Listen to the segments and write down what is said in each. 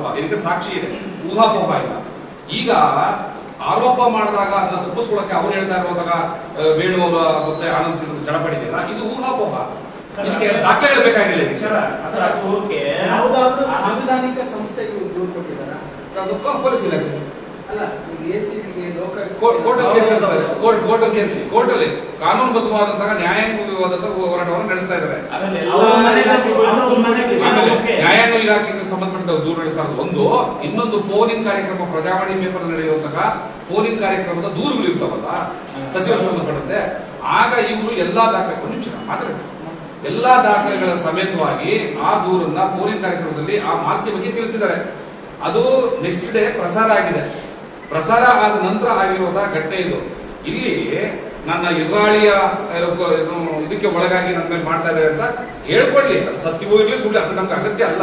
ಇದಕ್ಕೆ ಸಾಕ್ಷಿ ಇದೆ ಊಹಾಪೋಹ ಇಲ್ಲ ಈಗ ಆರೋಪ ಮಾಡಿದಾಗ ಅದನ್ನ ತಪ್ಪಿಸ್ಕೊಳ್ಳಕ್ಕೆ ಅವ್ರು ಹೇಳ್ತಾ ಇರುವಾಗ ಆ, ವೇಣು ಅವರ ಮತ್ತೆ ಆನಂದ್ ಸಿಂಗ್ ಜಡಪಡಿದೆಯಲ್ಲ ಇದು ಊಹಾಪೋಹ ಇದಕ್ಕೆ ದಾಖಲೆಗಳು ಬೇಕಾಗಿಲ್ಲ ಇದಕ್ಕೆ. ಸರ್, ಅದು ಅದು ಓಕೆ. ಯಾವುದಾದ್ರೂ ಸಾಂವಿಧಾನಿಕ ಸಂಸ್ಥೆಗೆ ಇವ್ರು ದೂರು ಕೊಟ್ಟಿದ್ದಾರಾ ಅದು ಪೊಲೀಸ್ ಇಲಾಖೆ ಅಲ್ಲ ಎಸಿಬಿಗೆ ಲೋಕ ಕೋರ್ಟ್ ಕೋರ್ಟಲ್ ಕೇಸ್ ಇರ್ತದೆ ಕೋರ್ಟ್ ಕೋರ್ಟಲ್ ಕೇಸ್ ಕೋರ್ಟಲ್ಲಿ ಕಾನೂನುಬದ್ಧವಾದಂತಹ ನ್ಯಾಯಾಂಗವಾದಂತಹ ಹೋರಾಟವನ್ನು ನಡೆಸ್ತಾ ಇದ್ದಾರೆ ಆಮೇಲೆ ಅವ್ರ ಮನೆಗೆ ಅವ್ರ ಮನೆಗೆ ಆಮೇಲೆ ಓಕೆ. ನ್ಯಾಯಾಂಗ ಇಲಾಖೆಗೆ ಸಂಬಂಧಪಟ್ಟ ದೂರು ನಡೆಸ್ತಾ ಇರೋದು ಒಂದು ಇನ್ನೊಂದು ಫೋನ್ ಇನ್ ಕಾರ್ಯಕ್ರಮ ಪ್ರಜಾವಾಣಿ ಪೇಪರ್ ನಡೆಯುವಂತಹ ಫೋನ್ ಇನ್ ಕಾರ್ಯಕ್ರಮದ ದೂರುಗಳು ಇರ್ತಾವಲ್ಲ ಸಚಿವರು ಸಂಬಂಧಪಟ್ಟಂತೆ ಆಗ ಇವರು ಎಲ್ಲಾ ದಾಖಲೆ ಒಂದು ನಿಮಿಷ ಮಾತಾಡಿ ಎಲ್ಲಾ ದಾಖಲೆಗಳ ಸಮೇತವಾಗಿ ಆ ದೂರನ್ನ ಫೋನ್ ಇನ್ ಕಾರ್ಯಕ್ರಮದಲ್ಲಿ ಆ ಮಾಧ್ಯಮಕ್ಕೆ ತಿಳಿಸಿದ್ದಾರೆ ಅದು ನೆಕ್ಸ್ಟ್ ಡೇ ಪ್ರಸಾರ ಆಗಿದೆ ಪ್ರಸಾರ ಆದ ನಂತರ ಆಗಿರುವಂತಹ ಘಟನೆ ಇದು ಇಲ್ಲಿ ನನ್ನ ಎದುರಾಳಿಯ ಏನೋ ಕ- ಏನೋ ಇದಕ್ಕೆ ಒಳಗಾಗಿ ನನ್ನ ಮೇಲೆ ಮಾಡ್ತಾ ಇದ್ದಾರೆ ಅಂತ ಹೇಳ್ಕೊಳ್ಳಿ ಅದು ಸತ್ಯವೂ ಇರಲಿ ಸುಳ್ಳು ಅದು ನಮ್ಗೆ ಅಗತ್ಯ ಅಲ್ಲ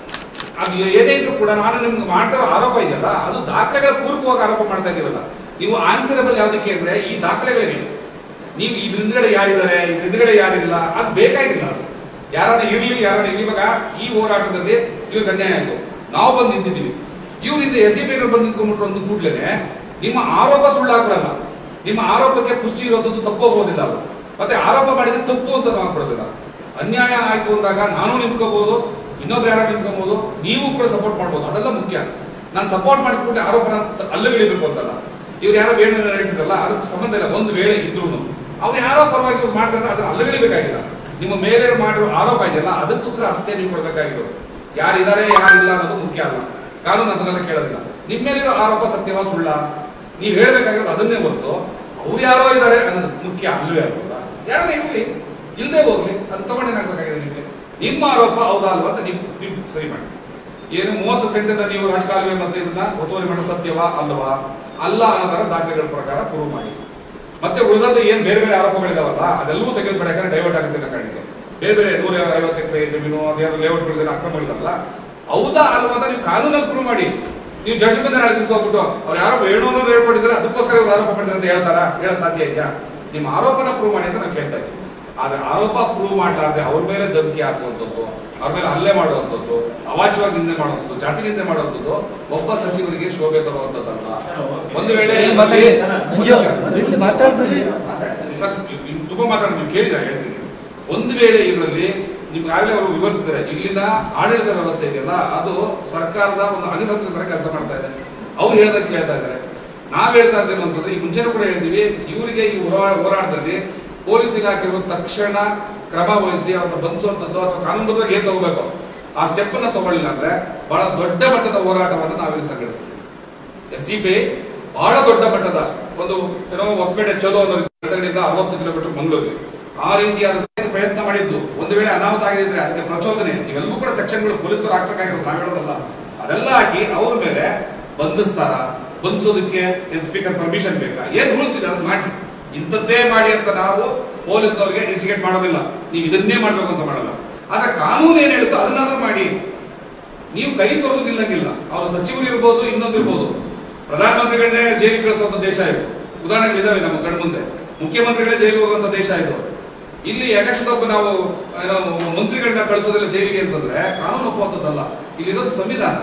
ಅದು ಏನೇ ಇದ್ರೂ ಕೂಡ ನಾನು ನಿಮ್ಗೆ ಮಾಡ್ತಾ ಇರೋ ಆರೋಪ ಇದೆಯಲ್ಲ ಅದು ದಾಖಲೆಗಳ ಪೂರ್ವಕವಾಗಿ ಆರೋಪ ಮಾಡ್ತಾ ಇದೀವಲ್ಲ ನೀವು ಆನ್ಸರಬಲ್ ಯಾವ್ದಕ್ಕೆ ಅಂದ್ರೆ ಈ ದಾಖಲೆಗಳಿಗೆ ನೀವು ಇದ್ರ ಹಿಂದ್ಗಡೆ ಯಾರಿದ್ದಾರೆ ಇದ್ರ ಹಿಂದ್ಗಡೆ ಯಾರಿಲ್ಲ ಅದು ಬೇಕಾಗಿಲ್ಲ ಅದು ಯಾರನ್ನ ಇರ್ಲಿ ಯಾರನ್ನ ಇರ್ಲಿ ಇವಾಗ ಈ ಹೋರಾಟದಲ್ಲಿ ಇವ್ರಿಗೆ ಅನ್ಯಾಯ ಆಯ್ತು ನಾವು ಬಂದು ನಿಂತಿದ್ದೀವಿ ಇವರಿಂದ ಎಸ್ ಡಿ ಪಿ ಬಂದು ನಿಂತ್ಕೊಂಡ್ಬಿಟ್ರು ಒಂದು ಕೂಡ್ಲೇನೆ ನಿಮ್ಮ ಆರೋಪ ಸುಳ್ಳಾಗ್ಬಿಡಲ್ಲ ನಿಮ್ಮ ಆರೋಪಕ್ಕೆ ಪುಷ್ಟಿ ಇರೋದು ತಪ್ಪೋಗೋದಿಲ್ಲ ಅದು ಮತ್ತೆ ಆರೋಪ ಮಾಡಿದ್ರೆ ತಪ್ಪು ಅಂತ ನಾವು ಹಾಕ್ಬಿಡೋದಿಲ್ಲ ಅನ್ಯಾಯ ಆಯ್ತು ಅಂದಾಗ ನಾನು ನಿಂತ್ಕೋಬಹುದು ಇನ್ನೊಬ್ರು ಯಾರು ನಿಂತ್ಕೋಬಹುದು ನೀವು ಕೂಡ ಸಪೋರ್ಟ್ ಮಾಡ್ಬೋದು ಅದೆಲ್ಲ ಮುಖ್ಯ ನಾನು ಸಪೋರ್ಟ್ ಮಾಡಿದ ಕೂಡಲೇ ಆರೋಪನ ತ- ಅಲ್ಲಗಳಿಬೇಕು ಅಂತಲ್ಲ ಇವ್ರು ಯಾರೋ ವೇಣು ಹೇಳ್ತಿದ್ದಲ್ಲ ಅದಕ್ಕೆ ಸಂಬಂಧ ಇಲ್ಲ ಒಂದು ವೇಳೆ ಇದ್ರು ಅವ್ರು ಯಾರೋ ಪರವಾಗಿ ಇವ್ರು ಮಾಡ್ತಾರೆ ಅದನ್ನ ಅಲ್ಲಗಳಿಬೇಕಾಗಿಲ್ಲ ನಿಮ್ಮ ಮೇಲೆ ಮಾಡಿರೋ ಆರೋಪ ಇದೆಯಲ್ಲ ಅದಕ್ಕೆ ಉತ್ತರ ಅಷ್ಟೇ ನೀವು ಕೊಡ್ಬೇಕಾಗಿರೋದು ಯಾರಿದ್ದಾರೆ ಯಾರಿಲ್ಲ ಅನ್ನೋದು ಮುಖ್ಯ ಅಲ್ಲ ಕಾನೂನು ಅದನ್ನೆಲ್ಲ ಕೇಳೋದಿಲ್ಲ ನಿಮ್ಮ ಮೇಲಿರೋ ಆರೋಪ ಸತ್ಯವ ಸುಳ್ಳ ನೀವು ಹೇಳ್ಬೇಕಾಗಿರೋದು ಅದನ್ನೇ ಹೊರತು ಅವ್ರು ಯಾರೋ ಇದ್ದಾರೆ ಅನ್ನೋದು ಮುಖ್ಯ ಅಲ್ಲವೇ ಅಲ್ವಲ್ಲ ಯಾರೋ ಇರ್ಲಿ ಇಲ್ಲದೆ ಹೋಗ್ಲಿ ಅದು ತಗೊಂಡೇನಾಗಬೇಕಾಗಿದೆ ನಿಮಗೆ ನಿಮ್ಮ ಆರೋಪ ಹೌದಾ ಅಲ್ವಾ ಅಂತ ನೀವು ನೀವು ಸರಿ ಮಾಡಿ ಏನು ಮೂವತ್ತು ಸೆಂಟಿಂದ ನೀವು ರಾಜಕಾಲುವೆ ಮತ್ತೆ ಇದನ್ನ ಒತ್ತುವರಿ ಮಾಡೋ ಸತ್ಯವಾ ಅಲ್ವಾ ಅಲ್ಲ ಅನ್ನೋದರ ದಾಖಲೆಗಳ ಪ್ರಕಾರ ಪ್ರೂವ್ ಮಾಡಿ ಮತ್ತೆ ಉಳಿದಂತ ಏನ್ ಬೇರೆ ಬೇರೆ ಆರೋಪಗಳಿದಾವಲ್ಲ ಅದೆಲ್ಲವೂ ತೆಗೆದುಬಿಡ ಯಾಕಂದ್ರೆ ಡೈವರ್ಟ್ ಆಗುತ್ತೆ ಅನ್ನೋ ಕಾರಣಕ್ಕೆ ಬೇರೆ ಬೇರೆ ನೂರ ಐವತ್ತು ಎಕರೆ ಜಮೀನು ಅದೇನೋ ಲೇಔಟ್ಗಳಿದೆ ಅಕ್ರಮಗಳಿದಾವಲ್ಲ ಹೌದಾ ಅಲ್ವಾ ಅಂತ ನೀವು ಕಾನೂನಲ್ಲಿ ಪ್ರೂವ್ ಮಾಡಿ ನೀವು ಜಡ್ಜ್ಮೆಂಟ್ ನಾಳೆ ದಿವಸ ಹೋಗ್ಬಿಟ್ಟು ಅವ್ರು ಯಾರೋ ಏನೋ ಹೇಳ್ಕೊಟ್ಟಿದ್ದಾರೆ ಅದಕ್ಕೋಸ್ಕರ ಇವ್ರು ಆರೋಪ ಮಾಡಿದ್ರೆ ಅಂತ ಹೇಳ್ತಾರ ಹೇಳ ಸಾಧ್ಯ ಇದೆಯಾ ನಿಮ್ಮ ಆರೋಪನ ಪ್ರೂವ್ ಮಾಡಿ ಅಂತ ನಾನು ಕೇಳ್ತಾ ಇದ್ದೀನಿ ಆದ್ರೆ ಆರೋಪ ಪ್ರೂವ್ ಮಾಡಲಾರ್ದೆ ಅವ್ರ ಮೇಲೆ ಧಮಕಿ ಹಾಕುವಂಥದ್ದು ಅವ್ರ ಮೇಲೆ ಹಲ್ಲೆ ಮಾಡುವಂಥದ್ದು ಅವಾಚ್ಯವಾಗಿ ನಿಂದೆ ಮಾಡುವಂಥದ್ದು ಜಾತಿ ನಿಂದೆ ಮಾಡುವಂಥದ್ದು ಒಬ್ಬ ಸಚಿವರಿಗೆ ಶೋಭೆ ತರುವಂಥದ್ದಲ್ಲ ಒಂದು ವೇಳೆ ಏನ್ ಮಾತಾಡಿ. ಮಂಜು, ಇಲ್ಲಿ ಮಾತಾಡ್ಬೇಡಿ. ಸರ್ ನೀವು- ನೀವು ತುಂಬಾ ಮಾತಾಡಿ ನೀವು ಕೇಳಿದ ಹೇಳ್ತೀನಿ ಒಂದು ವೇಳೆ ಇದರಲ್ಲಿ ನಿಮ್ಗೆ ಆಗ್ಲೇ ಅವರು ವಿವರಿಸಿದ್ದಾರೆ ಇಲ್ಲಿನ ಆಡಳಿತ ವ್ಯವಸ್ಥೆ ಇದೆಯಲ್ಲ ಅದು ಸರ್ಕಾರದ ಒಂದು ಅಂಗಸಂಸ್ಥೆ ಕೆಲಸ ಮಾಡ್ತಾ ಇದೆ ಅವ್ರು ಹೇಳ್ದಾಗ ಕೇಳ್ತಾ ಇದ್ದಾರೆ ನಾವ್ ಹೇಳ್ತಾ ಇದ್ದೇವೆ ಅಂತಂದ್ರೆ ಈ ಮುಂಚೆನೂ ಕೂಡ ಹೇಳಿದೀವಿ ಇವರಿಗೆ ಈ ಹೋರಾ- ಹೋರಾಟದಲ್ಲಿ ಪೊಲೀಸ್ ಇಲಾಖೆಯವರು ತಕ್ಷಣ ಕ್ರಮ ವಹಿಸಿ ಅವ್ರನ್ನ ಬಂಧಿಸುವಂತದ್ದು ಅಥವಾ ಕಾನೂನುಬದ್ಧವಾಗಿ ಏನ್ ತಗೋಬೇಕು ಆ ಸ್ಟೆಪ್ ಅನ್ನ ತಗೊಳ್ಳಿಲ್ಲ ಅಂದ್ರೆ ಬಹಳ ದೊಡ್ಡ ಮಟ್ಟದ ಹೋರಾಟವನ್ನು ನಾವಿಲ್ಲಿ ಸಂಘಟಿಸ್ತೀವಿ ಎಸ್ ಡಿ ಪಿ ಬಹಳ ದೊಡ್ಡ ಮಟ್ಟದ ಒಂದು ಏನೋ ಹೊಸಪೇಟೆ ಚಲೋ ಅನ್ನೋ ರೀತಿಯಿಂದ ಅರವತ್ತು ಕಿಲೋಮೀಟರ್ ಮಂಗಳೂರಿಗೆ ಆ ರೀತಿಯಾದ ಪ್ರಯತ್ನ ಮಾಡಿದ್ದು ಒಂದು ವೇಳೆ ಅನಾಹುತ ಆಗಿದ್ರೆ ಅದಕ್ಕೆ ಪ್ರಚೋದನೆ ಇವೆಲ್ಲವೂ ಕೂಡ ಸೆಕ್ಷನ್ಗಳು ಪೊಲೀಸರು ಹಾಕ್ಬೇಕಾಗಿರೋದು ನಾವು ಹೇಳೋದಲ್ಲ ಅದೆಲ್ಲ ಹಾಕಿ ಅವ್ರ ಮೇಲೆ ಬಂಧಿಸ್ತಾರ ಬಂಧಿಸೋದಕ್ಕೆ ಏನ್ ಸ್ಪೀಕರ್ ಪರ್ಮಿಷನ್ ಬೇಕಾ ಏನ್ ರೂಲ್ಸ್ ಇದೆ ಅದನ್ನ ಮಾಡಿ ಇಂಥದ್ದೇ ಮಾಡಿ ಅಂತ ನಾವು ಪೊಲೀಸ್ನವರಿಗೆ ಇನ್ಸ್ಟಿಗೇಟ್ ಮಾಡೋದಿಲ್ಲ ನೀವು ಇದನ್ನೇ ಮಾಡ್ಬೇಕು ಅಂತ ಮಾಡಲ್ಲ ಆದ್ರೆ ಕಾನೂನು ಏನ್ ಹೇಳುತ್ತೋ ಅದನ್ನಾದ್ರೂ ಮಾಡಿ ನೀವು ಕೈ ತೊರೆದು ನಿಲ್ಲಂಗಿಲ್ಲ ಅವರು ಸಚಿವರು ಇರ್ಬೋದು ಇನ್ನೊಂದು ಇರ್ಬೋದು ಪ್ರಧಾನಮಂತ್ರಿಗಳನ್ನೇ ಜೈಲಿಗೆ ಕಳಿಸುವಂತ ದೇಶ ಇದು ಉದಾಹರಣೆಗಳಿದಾವೆ ನಮ್ಮ ಕಣ್ಮುಂದೆ ಮುಖ್ಯಮಂತ್ರಿಗಳೇ ಜೈಲಿಗೆ ಹೋಗುವಂತ ದೇಶ ಇದು ಇಲ್ಲಿ ಯಾಕಷ್ಟೊಬ್ಬ ನಾವು ಏನೋ ಮಂತ್ರಿಗಳನ್ನ ಕಳಿಸೋದಿಲ್ಲ ಜೈಲಿಗೆ ಅಂತಂದ್ರೆ ಕಾನೂನು ಒಪ್ಪುವಂಥದ್ದಲ್ಲ ಇಲ್ಲಿರೋದು ಸಂವಿಧಾನ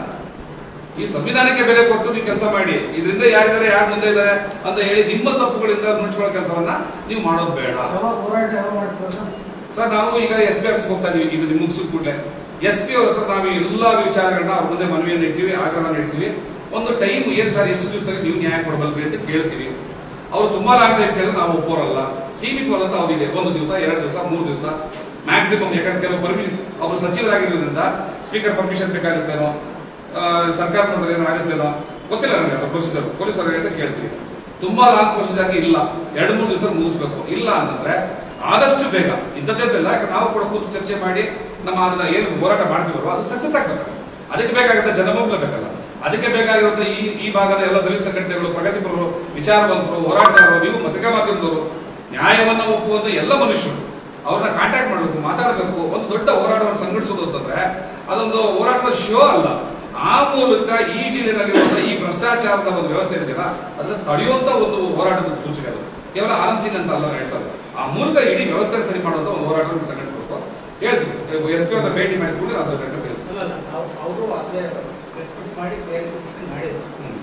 ಈ ಸಂವಿಧಾನಕ್ಕೆ ಬೆಲೆ ಕೊಟ್ಟು ನೀವು ಕೆಲಸ ಮಾಡಿ ಇದರಿಂದ ಯಾರಿದ್ದಾರೆ ಯಾರು ಮುಂದೆ ಇದ್ದಾರೆ ಅಂತ ಹೇಳಿ ನಿಮ್ಮ ತಪ್ಪುಗಳಿಂದ ನುಡ್ಸ್ಕೊಳ್ಳೋ ಕೆಲಸವನ್ನ ನೀವು ಮಾಡೋದು ಬೇಡ ಹೋರಾಟ ಯಾವಾಗ ಮಾಡ್ತಾರೆ ಸರ್ ನಾವು ಈಗ ಎಸ್ ಪಿ ಆಫೀಸ್ಗೆ ಹೋಗ್ತಾ ಇದೀವಿ ಇದು ನಿಮ್ ಮುಗಿಸಿದ ಕೂಡಲೇ ಎಸ್ ಪಿ ಅವ್ರ ಹತ್ರ ನಾವು ಎಲ್ಲಾ ವಿಚಾರಗಳನ್ನ ಅವ್ರ ಮುಂದೆ ಮನವಿಯನ್ನು ಇಡ್ತೀವಿ ಆಗ್ರಹನ ಇಡ್ತೀವಿ ಒಂದು ಟೈಮ್ ಏನ್ ಸರ್ ಎಷ್ಟು ದಿವಸದಲ್ಲಿ ನೀವು ನ್ಯಾಯ ಕೊಡಬಲ್ರಿ ಅಂತ ಕೇಳ್ತೀವಿ ಅವ್ರು ತುಂಬಾ ಲಾಂಗ್ ಟೈಮ್ ಕೇಳಿದ್ರೆ ನಾವು ಒಪ್ಪೋರಲ್ಲ ಸೀಮಿತವಾದಂತ ಅವಧಿದೆ ಒಂದು ದಿವಸ ಎರಡು ದಿವಸ ಮೂರು ದಿವಸ ಮ್ಯಾಕ್ಸಿಮಮ್ ಯಾಕಂದ್ರೆ ಕೆಲವು ಪರ್ಮಿಷನ್ ಅವರು ಸಚಿವರಾಗಿರೋದ್ರಿಂದ ಸ್ಪೀಕರ್ ಪರ್ಮಿಷನ್ ಬೇಕಾಗುತ್ತೇನೋ ಆ, ಸರ್ಕಾರ ನೋಡಿದ್ರೆ ಏನಾಗುತ್ತೇನೋ ಗೊತ್ತಿಲ್ಲ ನನಗೆ ಪ್ರೊಸೀಜರ್ ಪೊಲೀಸರ ಕೇಳ್ತೀವಿ ತುಂಬಾ ಲಾಂಗ್ ಪ್ರೊಸೀಜರ್ ಇಲ್ಲ ಎರಡು ಮೂರು ದಿವಸ ಮುಗಿಸ್ಬೇಕು ಇಲ್ಲ ಅಂತಂದ್ರೆ ಆದಷ್ಟು ಬೇಗ ಇಂಥದ್ದೆಲ್ಲ ಯಾಕೆ ನಾವು ಕೂಡ ಕೂತು ಚರ್ಚೆ ಮಾಡಿ ನಮ್ಮ ಅದನ್ನ ಏನು ಹೋರಾಟ ಮಾಡ್ತೀವಲ್ವ ಅದು ಸಕ್ಸಸ್ ಆಗ್ಬೇಕು ಅದಕ್ಕೆ ಬೇಕಾಗಿರೋ ಜನಬಂಬಲ ಬೇಕಲ್ಲ ಅದಕ್ಕೆ ಬೇಕಾಗಿರುವಂತ ಈ ಈ ಭಾಗದ ಎಲ್ಲ ದಲಿತ ಸಂಘಟನೆಗಳು ಪ್ರಗತಿಪರರು ವಿಚಾರವಂತರು ಹೋರಾಟಗಾರರು ನೀವು ಪತ್ರಿಕಾ ಮಾಧ್ಯಮದವರು ನ್ಯಾಯವನ್ನ ಒಪ್ಪುವಂತ ಎಲ್ಲ ಮನುಷ್ಯರು ಅವ್ರನ್ನ ಕಾಂಟ್ಯಾಕ್ಟ್ ಮಾಡಬೇಕು ಮಾತಾಡಬೇಕು ಒಂದು ದೊಡ್ಡ ಹೋರಾಟವನ್ನು ಸಂಘಟಿಸೋದು ಅಂತಂದ್ರೆ ಅದೊಂದು ಹೋರಾಟದ ಶೋ ಅಲ್ಲ ಆ ಮೂಲಕ ಈ ಜಿಲ್ಲೆನಲ್ಲಿರುವಂತಹ ಈ ಭ್ರಷ್ಟಾಚಾರದ ಒಂದು ವ್ಯವಸ್ಥೆ ಇದೆಯಲ್ಲ ಅದನ್ನ ತಡೆಯುವಂತ ಒಂದು ಹೋರಾಟದ ಸೂಚನೆ ಅದು ಕೇವಲ ಆನಂದ್ ಸಿಂಗ್ ಅಂತ ಅಲ್ಲ ಹೇಳ್ತಾರೆ ಆ ಮೂಲಕ ಇಡೀ ವ್ಯವಸ್ಥೆ ಸರಿ ಮಾಡುವಂತ ಒಂದು ಹೋರಾಟವನ್ನು ಸಂಘಟಿಸಬೇಕು ಹೇಳ್ತೀವಿ ಎಸ್ ಪಿ ಅವ್ರನ್ನ ಭೇಟಿ ಮಾಡಿ ಕೂಡ ಅದ್ರ ಬಗ್ಗೆ ತಿಳಿಸ್ತೀವಿ ಅವರು ಅದೇ ಪ್ರೆಸ್ ಮೀಟ್ ಮಾಡಿ ಕ್ಲಿಯರಿಫಿಕೇಶನ್ ಮಾಡಿದ್ರು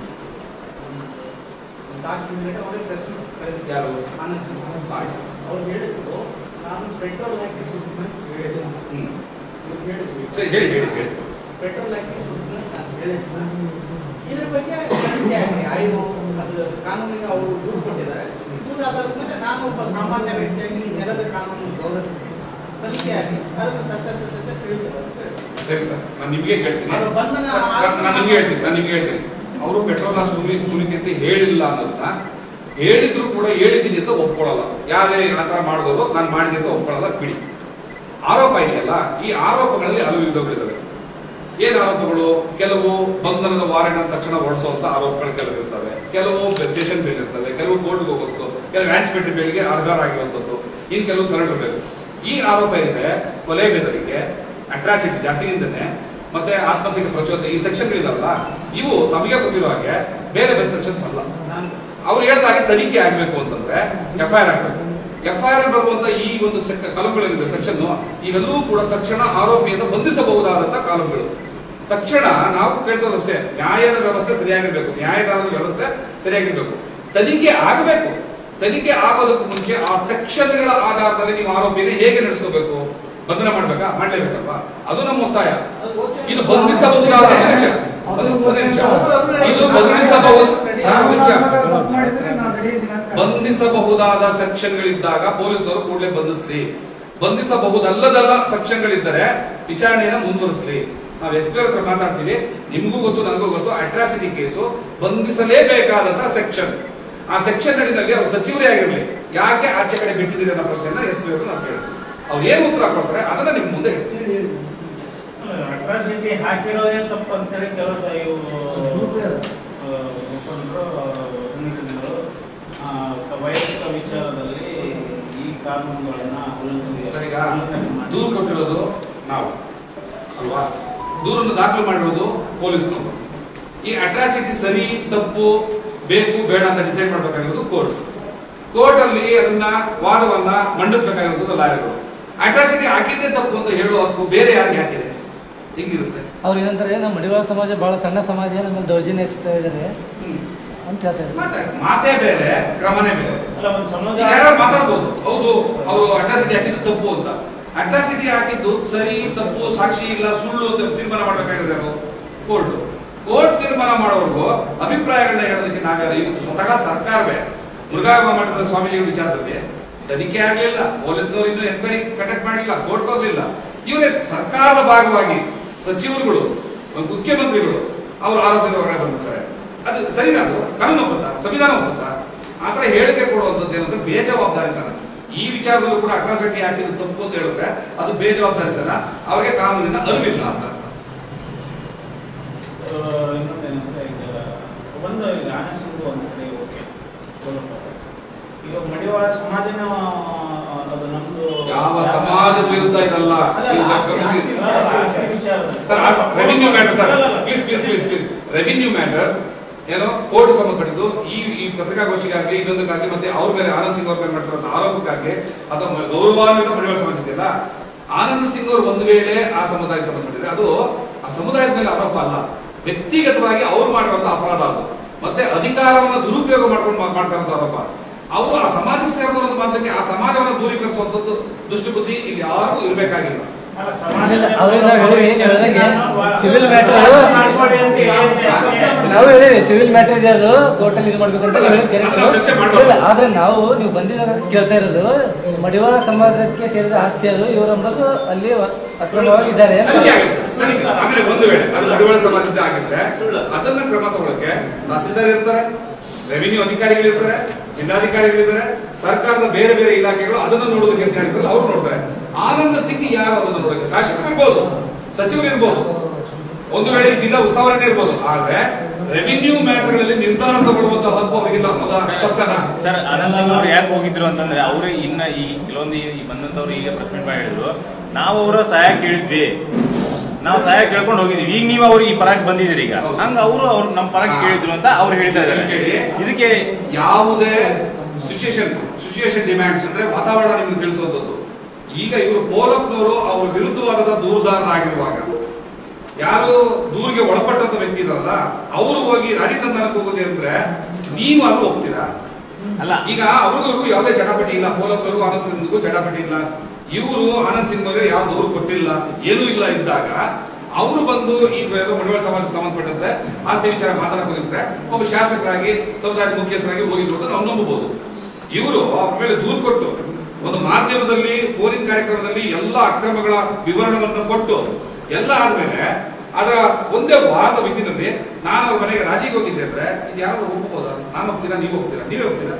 ಒಂದು ತಾಸು ಹಿಂದ್ಗಡೆ ಅವ್ರಿಗೆ ಪ್ರೆಸ್ ಮೀಟ್ ಕರೆದಿದ್ರು ಯಾರು? ಆನಂದ್ ಸಿಂಗ್ ಆಯ್ತು. ಅವ್ರು ಹೇಳಿದ್ರು ನಾನು ಪೆಟ್ರೋಲ್ ಹಾಕಿ ಸುತ್ತಿನ ಹೇಳಿದೆ ಹ್ಮ್. ಇವ್ರು ಹೇಳಿದ್ರು ಸರಿ ಹೇಳಿ ಹೇಳಿ ಹೇಳಿ ಸರ್. ಪೆಟ್ರೋಲ್ ಹಾಕಿ ಸುತ್ತಿನ ನಾನು ಹೇಳಿದ್ದೆ ಇದ್ರ ಬಗ್ಗೆ ತನಿಖೆ ಆಗಲಿ ಆಯ್ತು ಅದು ಕಾನೂನಿಗೆ ಅವರು ದೂರು ಕೊಟ್ಟಿದ್ದಾರೆ ದೂರ ಆಧಾರದ ಮೇಲೆ ನಾನು ಒಬ್ಬ ಸಾಮಾನ್ಯ ವ್ಯಕ್ತಿಯಾಗಿ ಈ ನೆಲದ ಕಾನೂನನ್ನು ಗೌರವಿಸ್ತೀನಿ ತನಿಖೆ ಆಗಿ ಅದರ ಸತ್ಯಾಸತ್ಯತೆ ತಿಳಿತದೆ ಅಂತ ಹೇಳಿದ್ರು. ಸರಿ ಸರ್ ನಾನು ನಿಮಗೆ ಹೇಳ್ತೀನಿ ಅವ್ರ ಬಂಧನ ನಾನು- ನಾನು ನಿಮ್ಗೆ ಹೇಳ್ತೀನಿ ನಾನು ನಿಮ್ಗೆ ಹೇಳ್ತೀನಿ ಅವರು ಪೆಟ್ರೋಲ್ ಸುಲಿ ಸುಲಿತಿ ಅಂತ ಹೇಳಿಲ್ಲ ಅನ್ನೋದನ್ನ ಹೇಳಿದ್ರು ಕೂಡ ಹೇಳಿದ್ದೀನಿ ಅಂತ ಒಪ್ಕೊಳ್ಳಲ್ಲ ಯಾರೇ ಆ ತರ ಮಾಡಿದವರು ನಾನು ಮಾಡಿದೆ ಅಂತ ಒಪ್ಕೊಳ್ಳಲ್ಲ ಬಿಡಿ ಆರೋಪ ಇದೆಯಲ್ಲ ಈ ಆರೋಪಗಳಲ್ಲಿ ಹಲವು ವಿಧಗಳಿದ್ದಾವೆ ಏನ್ ಆರೋಪಗಳು ಕೆಲವು ಬಂಧನದ ವಾರೆಂಟ್ ಅಂದ ತಕ್ಷಣ ಹೊರಡಿಸುವಂತ ಆರೋಪಗಳು ಕೆಲವು ಇರ್ತವೆ ಕೆಲವು ಸ್ಟೇಷನ್ ಬೇಲ್ ಇರ್ತವೆ ಕೆಲವು ಕೋರ್ಟ್ಗೆ ಹೋಗೋದು ಕೆಲವು ಆನ್ಸ್ಪೆಕ್ಟರ್ ಬೇಲ್ಗೆ ಆಧಾರ ಆಗಿರುವಂತದ್ದು ಇನ್ ಕೆಲವು ಸರೆಂಡರ್ ಬೇಲ್ ಈ ಆರೋಪ ಇದೆ ಕೊಲೆ ಬೆದರಿಕೆ ಅಟ್ರಾಸಿಟಿ ಜಾತಿಯಿಂದನೇ ಮತ್ತೆ ಆತ್ಮಹತ್ಯೆಗೆ ಪ್ರಚೋದನೆ ಈ ಸೆಕ್ಷನ್ಗಳಿದಾವಲ್ಲ ಇವು ತಮಗೆ ಗೊತ್ತಿರೋ ಹಾಗೆ ಬೇರೆ ಬೇರೆ ಸೆಕ್ಷನ್ಸ್ ಅಲ್ಲ ನಾನು ಅವ್ರು ಹೇಳಿದಾಗೆ ತನಿಖೆ ಆಗ್ಬೇಕು ಅಂತಂದ್ರೆ ಎಫ್ಐಆರ್ ಆಗ್ಬೇಕು ಎಫ್ಐಆರ್ ಬರುವಂತ ಈ ಒಂದು ಕಾಲಂಗಳಿದೆ ಸೆಕ್ಷನ್ ಇವೆಲ್ಲವೂ ಕೂಡ ತಕ್ಷಣ ಆರೋಪಿಯನ್ನು ಬಂಧಿಸಬಹುದಾದಂತ ಕಾಲಂಗಳು ತಕ್ಷಣ ನಾವು ಕೇಳ್ತೇವೆ ಅಷ್ಟೇ ನ್ಯಾಯದ ವ್ಯವಸ್ಥೆ ಸರಿಯಾಗಿರ್ಬೇಕು ನ್ಯಾಯದಾನದ ವ್ಯವಸ್ಥೆ ಸರಿಯಾಗಿರ್ಬೇಕು ತನಿಖೆ ಆಗಬೇಕು ತನಿಖೆ ಆಗೋದಕ್ಕೂ ಮುಂಚೆ ಆ ಸೆಕ್ಷನ್ಗಳ ಆಧಾರದಲ್ಲಿ ನೀವು ಆರೋಪಿಯನ್ನು ಹೇಗೆ ನಡೆಸ್ಕೋಬೇಕು ಬಂಧನ ಮಾಡ್ಬೇಕಾ ಮಾಡ್ಲೇಬೇಕಲ್ವಾ ಅದು ನಮ್ಮ ಒತ್ತಾಯ ಅದು ಓಕೆ. ಇದು ಬಂಧಿಸಬಹುದಾದ ಒಂದೇ ನಿಮಿಷ. ಒಂದು- ಒಂದೇ ನಿಮಿಷ. ಇದು ಬಂಧಿಸಬಹುದು ಸರ್, ಒಂದು ನಿಮಿಷ. ತಪ್ಪು ಮಾಡಿದ್ರೆ ನಾನು ರೆಡಿ ಇದ್ದೀನಿ ಅಂತ ಬಂಧಿಸಬಹುದಾದ ಸೆಕ್ಷನ್ಗಳಿದ್ದಾಗ ಪೊಲೀಸ್ನವರು ಕೂಡಲೇ ಬಂಧಿಸ್ಲಿ ಬಂಧಿಸಬಹುದಲ್ಲದಲ್ಲ ಸೆಕ್ಷನ್ಗಳಿದ್ದರೆ ವಿಚಾರಣೆಯನ್ನು ಮುಂದುವರಿಸಲಿ ನಾವು ಎಸ್ ಪಿ ಹತ್ರ ಮಾತಾಡ್ತೀವಿ ನಿಮಗೂ ಗೊತ್ತು ನನಗೂ ಗೊತ್ತು ಅಟ್ರಾಸಿಟಿ ಕೇಸು ಬಂಧಿಸಲೇಬೇಕಾದಂತಹ ಸೆಕ್ಷನ್ ಆ ಸೆಕ್ಷನ್ ಅಡಿನಲ್ಲಿ ಅವರು ಸಚಿವರೇ ಆಗಿರಲಿ ಯಾಕೆ ಆಚೆ ಕಡೆ ಬಿಟ್ಟಿದ್ದೀರಿ ಅನ್ನೋ ಪ್ರಶ್ನೆಯನ್ನ ಎಸ್ ಪಿ ಅವರು ನಾವು ಕೇಳ್ತೀವಿ ಅವ್ರು ಏನು ಉತ್ತರ ಕೊಡ್ತಾರೆ ಅದನ್ನ ನಿಮ್ ಮುಂದೆ ಹೇಳ್ತೀವಿ ಹೇಳಿ, ಹೇಳಿ. ಅಟ್ರಾಸಿಟಿ ಹಾಕಿರೋದೇ ತಪ್ಪು ಅಂತೇಳಿ ಕೆಲವು ಇವು ಗ್ರೂಪೇ ಅದು. ಆ, ಮುಖಂಡರು ಸಂಘಟನೆಗಳು ಆ, ವೈಯಕ್ತಿಕ ವಿಚಾರದಲ್ಲಿ ಈ ಕಾನೂನುಗಳನ್ನ ಉಲ್ಲಂಘನೆ ಈಗ ದೂರು ಕೊಟ್ಟಿರೋದು ನಾವು ಅಲ್ವಾ ದೂರನ್ನು ದಾಖಲು ಮಾಡಿರೋದು ಪೊಲೀಸ್ನವರು ಈ ಅಟ್ರಾಸಿಟಿ ಸರಿ ತಪ್ಪು ಬೇಕು ಬೇಡ ಅಂತ ಡಿಸೈಡ್ ಮಾಡಬೇಕಾಗಿರೋದು ಕೋರ್ಟ್ ಕೋರ್ಟ್ ಅಲ್ಲಿ ಅದನ್ನ ವಾದವನ್ನ ಮಂಡಿಸಬೇಕಾಗಿರೋದು ಲಾಯರ್ಗಳು ಅಟ್ರಾಸಿಟಿ ಹಾಕಿದ್ದೇ ತಪ್ಪು ಅಂತ ಹೇಳುವ ಹಕ್ಕು ಬೇರೆ ಯಾರಿಗೆ ಹಾಕಿದೆ ಹಿಂಗಿರುತ್ತೆ ಅವ್ರು ಏನಂತಾರೆ ನಮ್ಮ ಮಡಿವಾಳ ಸಮಾಜ ಬಹಳ ಸಣ್ಣ ಸಮಾಜ ನಮ್ಮಲ್ಲಿ ದೌರ್ಜನ್ಯ ಎಸ್ತಾ ಇದ್ದಾರೆ ಅಂತ ಹೇಳ್ತಾರೆ ಮಾತೆ ಮಾತೇ ಬೇರೆ ಕ್ರಮನೇ ಬೇರೆ ಅಲ್ಲ ಒಂದು ಈಗ ಸಮುದಾಯ ಯಾರು ಮಾತಾಡ್ಬೋದು ಹೌದು ಅವರು ಅಟ್ರಾಸಿಟಿ ಹಾಕಿದ್ದು ತಪ್ಪು ಅಂತ ಅಟ್ರಾಸಿಟಿ ಹಾಕಿದ್ದು ಸರಿ ತಪ್ಪು ಸಾಕ್ಷಿ ಇಲ್ಲ ಸುಳ್ಳು ಅಂತ ತೀರ್ಮಾನ ಮಾಡ್ಬೇಕಾಗಿರೋದು ಕೋರ್ಟ್ ಕೋರ್ಟ್ ತೀರ್ಮಾನ ಮಾಡೋರ್ಗು ಅಭಿಪ್ರಾಯಗಳನ್ನ ಹೇಳೋದಕ್ಕೆ ನಾವ್ಯಾರು ಇವತ್ತು ಸ್ವತಃ ಸರ್ಕಾರವೇ ಮುರುಘಾ ಮಠದ ಸ್ವಾಮೀಜಿಗಳ ವಿಚಾರದಲ್ಲಿ ತನಿಖೆ ಆಗಲಿಲ್ಲ ಪೊಲೀಸ್ನವರು ಇನ್ನೂ ಎನ್ಕ್ವೈರಿ ಕಂಡಕ್ಟ್ ಮಾಡಲಿಲ್ಲ ಕೋರ್ಟ್ ಹೋಗ್ಲಿಲ್ಲ ಇವರೇ ಸರ್ಕಾರದ ಭಾಗವಾಗಿ ಸಚಿವರುಗಳು ಮುಖ್ಯಮಂತ್ರಿಗಳು ಅವರು ಆರೋಪದ ಹೊರಗಡೆ ಬಂದಿರ್ತಾರೆ ಅದು ಸರಿನಾ ಅದು ಕಾನೂನು ಒಪ್ಪತ್ತ ಸಂವಿಧಾನ ಒಪ್ಪತ್ತ ಆತರ ಹೇಳಿಕೆ ಕೊಡುವಂತದ್ದು ಏನಂದ್ರೆ ಬೇಜವಾಬ್ದಾರಿತನ ಈ ವಿಚಾರದಲ್ಲೂ ಕೂಡ ಅಟ್ರಾಸಿಟಿ ಹಾಕಿದ್ದು ತಪ್ಪು ಅಂತ ಹೇಳಿದ್ರೆ ಅದು ಬೇಜವಾಬ್ದಾರಿತನ ಅವರಿಗೆ ಕಾನೂನಿನ ಅರಿವಿಲ್ಲ ಅಂತ ಆ, ಇನ್ನೊಂದೇನಂದ್ರೆ ಈಗ ಒಂದು ಈಗ ಆನಂದ್ ಒಂದು ಕಡೆ ಓಕೆ ಈಗ ಮಡಿವಾಳ ಸಮಾಜನ ಆ, ಅದು ನಮ್ದು ಯಾವ ಸಮಾಜದ ವಿರುದ್ಧ ಇದಲ್ಲ ಈಗ ಗಮನಿಸಿ. Sir revenue matter sir please please please please revenue matters ಏನೋ ಕೋರ್ಟ್ ಸಂಬಂಧಪಟ್ಟಿದ್ದು ಈ ಈ ಪತ್ರಿಕಾಗೋಷ್ಠಿಗಾಗಲಿ ಇನ್ನೊಂದಕ್ಕಾಗಲಿ ಮತ್ತೆ ಅವ್ರ ಮೇಲೆ ಆನಂದ್ ಸಿಂಗ್ ಅವ್ರ ಮೇಲೆ ಮಾಡ್ತಿರೋ ಆರೋಪಕ್ಕಾಗಲಿ ಅಥವಾ ಗೌರವಾನ್ವಿತ ಮಡಿವಾಳ ಸಮಾಜ ಇದೆಯಲ್ಲ ಆನಂದ್ ಸಿಂಗ್ ಅವರು ಒಂದು ವೇಳೆ ಆ ಸಮುದಾಯಕ್ಕೆ ಸಂಬಂಧಪಟ್ಟಿದ್ರೆ ಅದು ಆ ಸಮುದಾಯದ ಮೇಲೆ ಆರೋಪ ಅಲ್ಲ ವ್ಯಕ್ತಿಗತವಾಗಿ ಅವ್ರು ಮಾಡಿರುವಂತ ಅಪರಾಧ ಅದು ಮತ್ತೆ ಅಧಿಕಾರವನ್ನ ದುರುಪಯೋಗ ಮಾಡ್ಕೊಂಡು ಮಾ- ಮಾಡ್ತಾ ಇರುವಂತ ಆರೋಪ ಅವರು ಆ ಸಮಾಜ ಸೇರಿದವರು ಮಾತ್ರಕ್ಕೆ ಆ ಸಮಾಜವನ್ನ ದೂರೀಕರಿಸುವಂತದ್ದು ದುಷ್ಟಬುದ್ಧಿ ಇಲ್ಲಿ ಯಾರಿಗೂ ಇರಬೇಕಾಗಿಲ್ಲ ಇಲ್ಲ, ಅವ್ರಿಗೆ ನಾವು ಹೇಳಿವಿ, ನೀವು ಹೇಳ್ದಂಗೆ civil matter- ಮಾಡ್ಕೊಳ್ಳಿ ಅಂತ ಹೇಳಿದ್ದೆ. ನಾವು ಹೇಳಿವಿ ಸಿವಿಲ್ ಮ್ಯಾಟರ್ ಇದೆ ಅದು ಕೋರ್ಟಲ್ಲಿ ಇದು ಮಾಡ್ಬೇಕಂತ ನಾವು ಹೇಳಿದ್ correct. ಅದನ್ನ ಚರ್ಚೆ ಮಾಡ್ಬೋದು. ಇಲ್ಲ, ಆದ್ರೆ ನಾವು ನೀವು ಬಂದಿದಾಗ ಕೇಳ್ತಾ ಇರೋದು ಮಡಿವಾಳ ಸಮಾಜಕ್ಕೆ ಸೇರಿದ ಆಸ್ತಿ ಅದು ಇವರಂಬುದು ಅಲ್ಲಿ ಅಕ್ರಮವಾಗಿ ಇದ್ದಾರೆ ಅಂತ. ತನಿಖೆ ಆಗಿದೆ ಸರ್, ತನಿಖೆ. ಆಮೇಲೆ ಒಂದು ವೇಳೆ ಅದು ಮಡಿವಾಳ ಸಮಾಜದ ಆಗಿದ್ರೆ ಅದನ್ನ ಕ್ರಮ ತಗೊಳಕ್ಕೆ ತಹಸೀಲ್ದಾರ್ ಇರ್ತಾರೆ ರೆವಿನ್ಯೂ ಅಧಿಕಾರಿಗಳು ಇರ್ತಾರೆ ಜಿಲ್ಲಾಧಿಕಾರಿಗಳಿರ್ತಾರೆ ಸರ್ಕಾರದ ಬೇರೆ ಬೇರೆ ಇಲಾಖೆಗಳು ಅದನ್ನ ನೋಡೋದಕ್ಕೆ ಅಂತ ಹೇಳಿದ್ರೆ ಅವ್ರು ನೋಡ್ತಾರೆ ಆನಂದ ಸಿಂಗ್ ಯಾರು ಅದನ್ನ ನೋಡಕ್ಕೆ ಶಾಸಕರು ಇರ್ಬೋದು ಸಚಿವರು ಇರ್ಬೋದು ಒಂದು ವೇಳೆ ಈ ಜಿಲ್ಲಾ ಉಸ್ತುವಾರಿನೇ ಇರ್ಬೋದು ಆದ್ರೆ ರೆವಿನ್ಯೂ ಮ್ಯಾಟರ್ಗಳಲ್ಲಿ ನಿರ್ಧಾರ ತಗೊಳ್ಳುವಂತ ಹಕ್ಕು ಅವರಿಗಿಲ್ಲ ಮೊದಲ ಸ್ಪಷ್ಟನಾ ಸರ್ ಆನಂದ್ ಸಿಂಗ್ ಅವ್ರು ಯಾಕೆ ಹೋಗಿದ್ರು ಅಂತಂದ್ರೆ ಅವರು ಇನ್ನ ಈ ಕೆಲವೊಂದು ಈ ಬಂದಂತವ್ರು ಈಗ ಪ್ರೆಸ್ ಮೀಟ್ ಮಾಡಿ ಹೇಳಿದ್ರು ನಾವು ಅವರ ಸಹಾಯ ಕೇಳಿದ್ವಿ ನಾವು ಸಹಾಯ ಕೇಳ್ಕೊಂಡು ಹೋಗಿದ್ವಿ ಈಗ ನೀವು ಅವ್ರಿಗೆ ಈ ಪರಕ್ಕೆ ಬಂದಿದ್ದೀರಿ ಈಗ ಹೌದು. ಹಂಗ ಅವರು ಅವ್ರು ನಮ್ಮ ಪರಕ್ಕೆ ಹಾ. ಕೇಳಿದ್ರು ಅಂತ ಅವ್ರು ಹೇಳ್ತಾ ಇದ್ದಾರೆ ಕೇಳಿ. ಇದಕ್ಕೆ ಯಾವುದೇ ಸಿಚುಯೇಷನ್ ಸಿಚುಯೇಷನ್ ಡಿಮ್ಯಾಂಡ್ಸ್ ಅಂದ್ರೆ ವಾತಾವರಣ ನಿಮ್ಗೆ ತಿಳಿಸುವಂತದ್ದು ಈಗ ಇವರು ಪೋಲಕ್ನವರು ಅವ್ರ ವಿರುದ್ಧವಾದ ದೂರದಾರರಾಗಿರುವಾಗ ಯಾರು ದೂರಿಗೆ ಒಳಪಟ್ಟಂತ ವ್ಯಕ್ತಿ ಇದಾರಲ್ಲ ಅವರು ಹೋಗಿ ರಾಜಿ ಸಂಧಾನಕ್ಕೆ ಹೋಗೋದೇ ಅಂದ್ರೆ ನೀವು ಅಲ್ಲಿ ಹೋಗ್ತೀರಾ ಅಲ್ಲ ಈಗ ಅವ್ರಿಗೂ ಯಾವುದೇ ಜಟಾಪಟಿ ಇಲ್ಲ ಪೋಲಪ್ಪರಿಗೂ ಆನಂದ್ ಸಿಂಗ್ಗೂ ಜಟಾಪಟಿ ಇಲ್ಲ ಇವರು ಆನಂದ್ ಸಿಂಗ್ ಅವರಿಗೆ ಯಾವ ದೂರು ಕೊಟ್ಟಿಲ್ಲ ಏನೂ ಇಲ್ಲ ಇದ್ದಾಗ ಅವರು ಬಂದು ಈ ಏನೋ ಮಡಿವಾಳ ಸಮಾಜಕ್ಕೆ ಸಂಬಂಧಪಟ್ಟಂತೆ ಆಸ್ತಿ ವಿಚಾರ ಮಾತಾಡಕ್ ಹೋಗಿದ್ರೆ ಒಬ್ಬ ಶಾಸಕರಾಗಿ ಸಮುದಾಯದ ಮುಖ್ಯಸ್ಥರಾಗಿ ಹೋಗಿದ್ರು ಅಂತ ನಾವು ನಂಬಬಹುದು ಇವರು ಅವ್ರ ಮೇಲೆ ದೂರು ಕೊಟ್ಟು ಒಂದು ಮಾಧ್ಯಮದಲ್ಲಿ ಫೋನಿನ್ ಕಾರ್ಯಕ್ರಮದಲ್ಲಿ ಎಲ್ಲ ಅಕ್ರಮಗಳ ವಿವರಣೆಯನ್ನು ಕೊಟ್ಟು ಎಲ್ಲ ಆದ್ಮೇಲೆ ಅದರ ಒಂದೇ ವಾರದ ಮಿತಿನಲ್ಲಿ ನಾನು ಅವ್ರ ಮನೆಗೆ ರಾಜಿಗೆ ಹೋಗಿದ್ದೆ ಅಂದ್ರೆ ಇದು ಯಾರು ಒಪ್ಪಬಹುದಾ ನಾನು ಹೋಗ್ತೀರಾ ನೀವು ಹೋಗ್ತೀರಾ ನೀವೇ ಹೋಗ್ತೀರಾ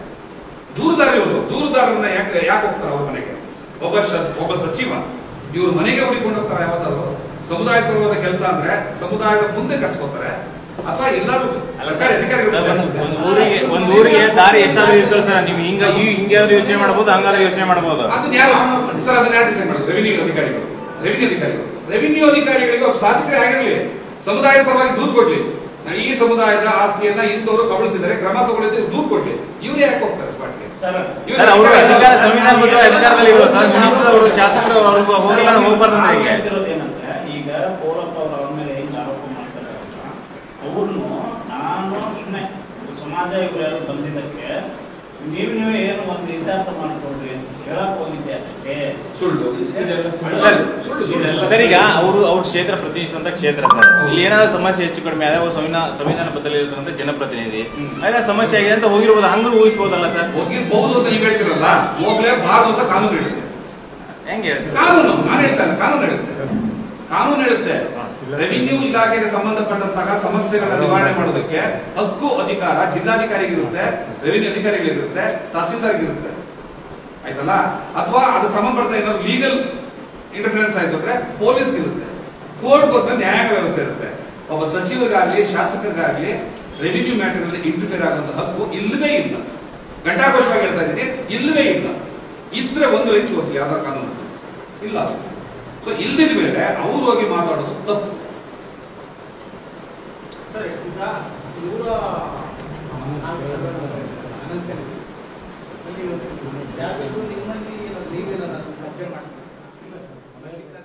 ದೂರದಾರಿ ಇವರು ದೂರದಾರನ್ನ ಯಾಕೆ ಯಾಕೆ ಹೋಗ್ತಾರೆ ಅವ್ರ ಮನೆಗೆ ಒಬ್ಬ ಶ- ಒಬ್ಬ ಸಚಿವ ಇವ್ರ ಮನೆಗೆ ಹುಡುಕೊಂಡು ಹೋಗ್ತಾರೆ ಯಾವತ್ತಾದ್ರು ಸಮುದಾಯ ಪರವಾದ ಕೆಲಸ ಅಂದ್ರೆ ಸಮುದಾಯದ ಮುಂದೆ ಕರ್ಸ್ಕೊತಾರೆ ಅಥವಾ ಎಲ್ಲರೂ ಸರ್ಕಾರಿ ಅಧಿಕಾರಿಗಳು ಸರ್, ಒಂದ್ ಒಂದ್ ಊರಿಗೆ ಒಂದ್ ಊರಿಗೆ ದಾರಿ ಎಷ್ಟಾದ್ರೂ ಇರ್ತದೆ ಸರ್ ನೀವು ಹಿಂಗ ಈ ಹಿಂಗಾದ್ರೂ ಯೋಚನೆ ಮಾಡಬಹುದು ಹಂಗಾದ್ರೂ ಯೋಚನೆ ಮಾಡಬಹುದು ಅದನ್ನ ಯಾರು ಸರ್ ಅದನ್ನ ಯಾರು ಡಿಸೈಡ್ ಮಾಡೋದು ರೆವಿನ್ಯೂ ಅಧಿಕಾರಿಗಳು ರೆವಿನ್ಯೂ ಅಧಿಕಾರಿಗಳು ರೆವಿನ್ಯೂ ಅಧಿಕಾರಿಗಳಿಗೆ ಒಬ್ಬ ಶಾಸಕರೇ ಆಗಿರಲಿ ಸಮುದಾಯದ ಪರವಾಗಿ ದೂರು ಕೊಡ್ಲಿ ನಾ ಈ ಸಮುದಾಯದ ಆಸ್ತಿಯನ್ನ ಇಂಥವ್ರು ಕಬಳಿಸಿದರೆ ಕ್ರಮ ತಗೊಳ್ಳಿದ್ರೆ ದೂರು ಕೊಡ್ಲಿ ಇವ್ರು ಯಾಕೆ ಹೋಗ್ತಾರೆ ಸ್ಪಾಟ್ಗೆ ಸರ್ ಇವ್ರು ಸರ್ ಅವರು ಅಧಿಕಾರ- ಅಧಿಕಾರ ಸಂವಿಧಾನಬದ್ಧ ಅಧಿಕಾರದಲ್ಲಿ ಇರುವ ಸರ್ ಮಿನಿಸ್ಟರ್ ಅವರು ಶಾಸಕರು ಅವರು ಅವ್ರಿಗೆ ಹೋಗಿಲ್ಲ ಅಂದ್ರೆ ಹೋಗ್ಬಾರ್ದು ನಾವು ನನಗೆ ಹೇಳ್ತಿರೋದೇನಂದ್ರೆ ಈಗ ಪೌರಪ್ಪ ಅವ್ರ ಅವ್ರ ಮೇಲೆ ಹೆಂಗ್ ಆರೋಪ ಮಾಡ್ತಾರೆ ಅವ್ರನ್ನು ನಾನು ಸುಮ್ಮನೆ ಸಮಾಜ ಇವ್ರು ಯಾರು ಬಂದಿದ್ದಕ್ಕೆ ನೀವು ನೀವೇ ಏನು ಒಂದು ಇತಿಹಾಸ ಮಾಡಿಸ್ಕೊಡ್ರಿ ಅಂತ ಹೇಳಕ್ ಹೋಗಿದ್ದೆ ಅಷ್ಟೇ ಸುಳ್ಳು ಸರ್ ಸುಳ್ಳು ಸುಳ್ಳು ಸರ್ ಈಗ ಅವರು ಅವ್ರ ಕ್ಷೇತ್ರ ಪ್ರತಿನಿಧಿಸುವಂತ ಕ್ಷೇತ್ರ ಸರ್ ಇಲ್ಲಿ ಏನಾದ್ರು ಸಮಸ್ಯೆ ಹೆಚ್ಚು ಕಡಿಮೆ ಆದ್ರೆ ಅವ್ರು ಸಂವಿಧಾನ ಸಂವಿಧಾನಬದ್ಧದಲ್ಲಿ ಇರ್ತಕ್ಕಂಥ ಜನಪ್ರತಿನಿಧಿ ಅದೇ ಸಮಸ್ಯೆ ಆಗಿದೆ ಅಂತ ಹೋಗಿರ್ಬೋದು ಹಂಗೂ ಊಹಿಸ್ಬೋದಲ್ಲ ಸರ್ ಹೋಗಿರ್ಬಹುದು ಅಂತ ನೀವು ಹೇಳ್ತಿರಲ್ಲ ಹೋಗ್ಲೇಬಾರದು ಅಂತ ಕಾನೂನು ಹೇಳುತ್ತೆ ಹೆಂಗೆ ಹೇಳ್ತೀರಾ ಕಾನೂನು ನಾನು ಹೇಳ್ತಾ ಇಲ್ಲ ಕಾನೂನು ಹೇಳುತ್ತೆ ಕಾನೂನು ಹೇಳುತ್ತೆ ರೆವಿನ್ಯೂ ಇಲಾಖೆಗೆ ಸಂಬಂಧಪಟ್ಟಂತಹ ಸಮಸ್ಯೆಗಳ ನಿವಾರಣೆ ಮಾಡೋದಕ್ಕೆ ಹಕ್ಕು ಅಧಿಕಾರ ಜಿಲ್ಲಾಧಿಕಾರಿಗಿರುತ್ತೆ ರೆವಿನ್ಯೂ ಅಧಿಕಾರಿಗಳಿರುತ್ತೆ ತಹಸೀಲ್ದಾರ್ಗಿರುತ್ತೆ ಆಯ್ತಲ್ಲ ಅಥವಾ ಅದು ಸಂಬಂಧಪಟ್ಟ ಏನಾದ್ರು ಲೀಗಲ್ ಇಂಟರ್ಫರೆನ್ಸ್ ಆಯ್ತು ಅಂದ್ರೆ ಪೊಲೀಸ್ ಇರುತ್ತೆ ಕೋರ್ಟ್ ಗೊತ್ತ ನ್ಯಾಯಾಂಗ ವ್ಯವಸ್ಥೆ ಇರುತ್ತೆ ಒಬ್ಬ ಸಚಿವರಿಗಾಗ್ಲಿ ಶಾಸಕರಿಗಾಗ್ಲಿ ರೆವಿನ್ಯೂ ಮ್ಯಾಟರ್ ಅಲ್ಲಿ ಇಂಟರ್ಫಿಯರ್ ಆಗುವಂತ ಹಕ್ಕು ಇಲ್ಲವೇ ಇಲ್ಲ ಘಂಟಾಘೋಷವಾಗಿ ಹೇಳ್ತಾ ಇದ್ದೀನಿ ಇಲ್ಲವೇ ಇಲ್ಲ ಇದ್ರೆ ಒಂದು ರೀತಿ ತೋರಿಸಿ ಯಾವ್ದಾರ ಕಾನೂನು ಇಲ್ಲ ಸೊ ಇಲ್ದಿದ ಮೇಲೆ ಅವ್ರು ಹೋಗಿ ಮಾತಾಡೋದು ತಪ್ಪು ಸರ್ ಈಗ ಇವರ ಆನಂದ್ ಸರ್ ಜಾಗಗಳು ನಿಮ್ಮಲ್ಲಿ ಲೀಗಲ್ ಅನ್ನ ಕಂಪೇರ್ ಮಾಡ್ತಾರೆ ಇಲ್ಲ ಸರ್